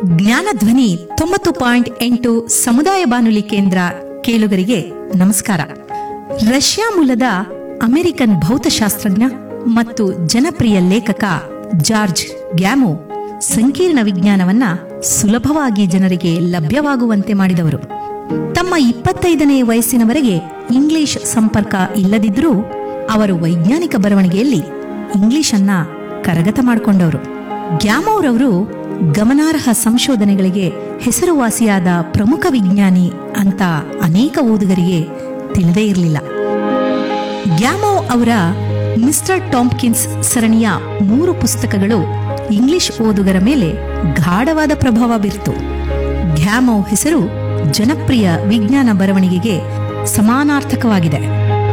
ಜ್ಞಾನಧ್ವನಿ ತೊಂಬತ್ತು ಪಾಯಿಂಟ್ ಎಂಟು ಸಮುದಾಯ ಬಾನುಲಿ ಕೇಂದ್ರ ಕೇಳುಗರಿಗೆ ನಮಸ್ಕಾರ ರಷ್ಯಾ ಮೂಲದ ಅಮೆರಿಕನ್ ಭೌತಶಾಸ್ತ್ರಜ್ಞ ಮತ್ತು ಜನಪ್ರಿಯ ಲೇಖಕ ಜಾರ್ಜ್ ಗ್ಯಾಮೋ ಸಂಕೀರ್ಣ ವಿಜ್ಞಾನವನ್ನ ಸುಲಭವಾಗಿ ಜನರಿಗೆ ಲಭ್ಯವಾಗುವಂತೆ ಮಾಡಿದವರು ತಮ್ಮ ಇಪ್ಪತ್ತೈದನೇ ವಯಸ್ಸಿನವರೆಗೆ ಇಂಗ್ಲಿಷ್ ಸಂಪರ್ಕ ಇಲ್ಲದಿದ್ದರೂ ಅವರು ವೈಜ್ಞಾನಿಕ ಬರವಣಿಗೆಯಲ್ಲಿ ಇಂಗ್ಲಿಷ್ ಅನ್ನ ಕರಗತ ಮಾಡಿಕೊಂಡವರು ಗ್ಯಾಮೋರವರು ಗಮನಾರ್ಹ ಸಂಶೋಧನೆಗಳಿಗೆ ಹೆಸರುವಾಸಿಯಾದ ಪ್ರಮುಖ ವಿಜ್ಞಾನಿ ಅಂತ ಅನೇಕ ಓದುಗರಿಗೆ ತಿಳಿದೇ ಇರಲಿಲ್ಲ ಗ್ಯಾಮೋ ಅವರ ಮಿಸ್ಟರ್ ಟಾಂಪ್ಕಿನ್ಸ್ ಸರಣಿಯ ಮೂರು ಪುಸ್ತಕಗಳು ಇಂಗ್ಲಿಷ್ ಓದುಗರ ಮೇಲೆ ಗಾಢವಾದ ಪ್ರಭಾವ ಬೀರ್ತು ಗ್ಯಾಮೋ ಹೆಸರು ಜನಪ್ರಿಯ ವಿಜ್ಞಾನ ಬರವಣಿಗೆಗೆ ಸಮಾನಾರ್ಥಕವಾಗಿದೆ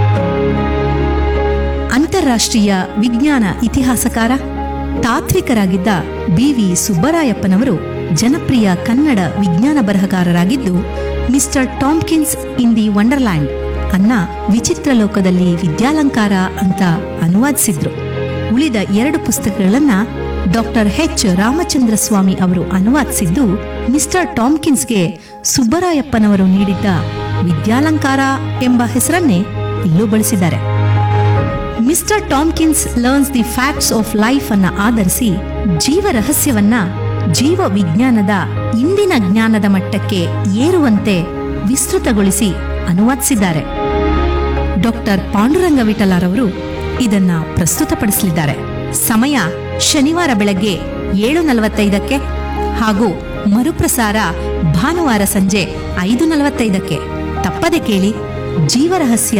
ಅಂತಾರಾಷ್ಟ್ರೀಯ ವಿಜ್ಞಾನ ಇತಿಹಾಸಕಾರ ತಾತ್ವಿಕರಾಗಿದ್ದ ಬಿವಿ ಸುಬ್ಬರಾಯಪ್ಪನವರು ಜನಪ್ರಿಯ ಕನ್ನಡ ವಿಜ್ಞಾನ ಬರಹಗಾರರಾಗಿದ್ದು Mister Tompkins in the Wonderland ಅನ್ನ ವಿಚಿತ್ರ ಲೋಕದಲ್ಲಿ ವಿದ್ಯಾಲಂಕಾರ ಅಂತ ಅನುವಾದಿಸಿದ್ರು ಉಳಿದ ಎರಡು ಪುಸ್ತಕಗಳನ್ನ ಡಾಕ್ಟರ್ ಎಚ್ ರಾಮಚಂದ್ರ ಸ್ವಾಮಿ ಅವರು ಅನುವಾದಿಸಿದ್ದು ಮಿಸ್ಟರ್ ಟಾಮ್ಕಿನ್ಸ್ಗೆ ಸುಬ್ಬರಾಯಪ್ಪನವರು ನೀಡಿದ್ದ ವಿದ್ಯಾಲಂಕಾರ ಎಂಬ ಹೆಸರನ್ನೇ ಇಲ್ಲೂ ಬಳಸಿದ್ದಾರೆ Mister Tompkins learns the facts of life ಅನ್ನ ಆಧರಿಸಿ ಜೀವ ರಹಸ್ಯವನ್ನ ಜೀವ ವಿಜ್ಞಾನದ ಇಂದಿನ ಜ್ಞಾನದ ಮಟ್ಟಕ್ಕೆ ಏರುವಂತೆ ವಿಸ್ತೃತಗೊಳಿಸಿ ಅನುವಾದಿಸಿದ್ದಾರೆ ಡಾಕ್ಟರ್ ಪಾಂಡುರಂಗ ವಿಠಲಾರವರು ಇದನ್ನ ಪ್ರಸ್ತುತಪಡಿಸಲಿದ್ದಾರೆ ಸಮಯ ಶನಿವಾರ ಬೆಳಗ್ಗೆ ಏಳು ನಲವತ್ತೈದಕ್ಕೆ ಹಾಗೂ ಮರುಪ್ರಸಾರ ಭಾನುವಾರ ಸಂಜೆ ಐದು ನಲವತ್ತೈದಕ್ಕೆ ತಪ್ಪದೆ ಕೇಳಿ ಜೀವರಹಸ್ಯ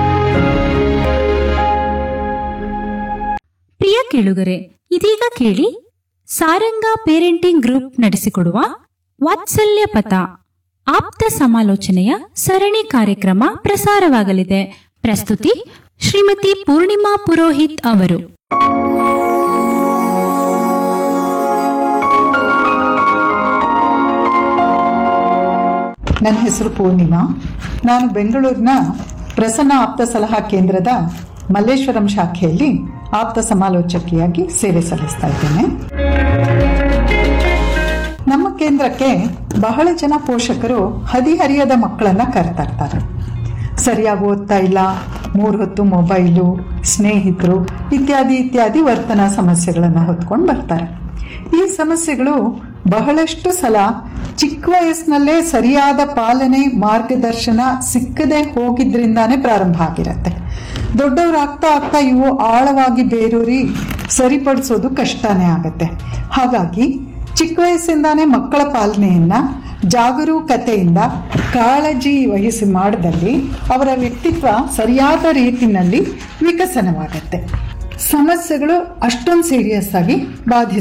ಪ್ರಿಯ ಕೇಳುಗರೆ ಇದೀಗ ಕೇಳಿ ಸಾರಂಗ ಪೇರೆಂಟಿಂಗ್ ಗ್ರೂಪ್ ನಡೆಸಿಕೊಡುವ ವಾತ್ಸಲ್ಯ ಪಥ ಆಪ್ತ ಸಮಾಲೋಚನೆಯ ಸರಣಿ ಕಾರ್ಯಕ್ರಮ ಪ್ರಸಾರವಾಗಲಿದೆ ಪ್ರಸ್ತುತಿ ಶ್ರೀಮತಿ ಪೂರ್ಣಿಮಾ ಪುರೋಹಿತ್ ಅವರು ನನ್ನ ಹೆಸರು ಪೂರ್ಣಿಮಾ ನಾನು ಬೆಂಗಳೂರಿನ ಪ್ರಸನ್ನ ಆಪ್ತ ಸಲಹಾ ಕೇಂದ್ರದ ಮಲ್ಲೇಶ್ವರಂ ಶಾಖೆಯಲ್ಲಿ ಆಪ್ತ ಸಮಾಲೋಚಕಿಯಾಗಿ ಸೇವೆ ಸಲ್ಲಿಸ್ತಾ ಇದ್ದೇನೆ ನಮ್ಮ ಕೇಂದ್ರಕ್ಕೆ ಬಹಳ ಜನ ಪೋಷಕರು ಹದಿಹರಿಯದ ಮಕ್ಕಳನ್ನ ಕರ್ತಾ ಇರ್ತಾರೆ ಸರಿಯಾಗಿ ಓದ್ತಾ ಇಲ್ಲ ಮೂರು ಹೊತ್ತು ಮೊಬೈಲು ಸ್ನೇಹಿತರು ಇತ್ಯಾದಿ ಇತ್ಯಾದಿ ವರ್ತನಾ ಸಮಸ್ಯೆಗಳನ್ನು ಹೊತ್ಕೊಂಡು ಬರ್ತಾರೆ ಈ ಸಮಸ್ಯೆಗಳು ಬಹಳಷ್ಟು ಸಲ ಚಿಕ್ಕ ವಯಸ್ಸಿನಲ್ಲೇ ಸರಿಯಾದ ಪಾಲನೆ ಮಾರ್ಗದರ್ಶನ ಸಿಕ್ಕದೆ ಹೋಗಿದ್ರಿಂದಾನೇ ಪ್ರಾರಂಭ ಆಗಿರತ್ತೆ ದೊಡ್ಡವರಾಗ್ತಾ ಆಗ್ತಾ ಇವು ಆಳವಾಗಿ ಬೇರೂರಿ ಸರಿಪಡಿಸೋದು ಕಷ್ಟನೇ ಆಗತ್ತೆ ಹಾಗಾಗಿ ಚಿಕ್ಕ ವಯಸ್ಸಿಂದಾನೇ ಮಕ್ಕಳ ಪಾಲನೆಯನ್ನ ಜಾಗರೂಕತೆಯಿಂದ ಕಾಳಜಿ ವಹಿಸಿ ಮಾಡಿದಲ್ಲಿ ಅವರ ವ್ಯಕ್ತಿತ್ವ ಸರಿಯಾದ ರೀತಿನಲ್ಲಿ ವಿಕಸನವಾಗತ್ತೆ ಸಮಸ್ಯೆಗಳು ಅಷ್ಟೊಂದು ಸೀರಿಯಸ್ ಆಗಿ ಬಾಧಿಸ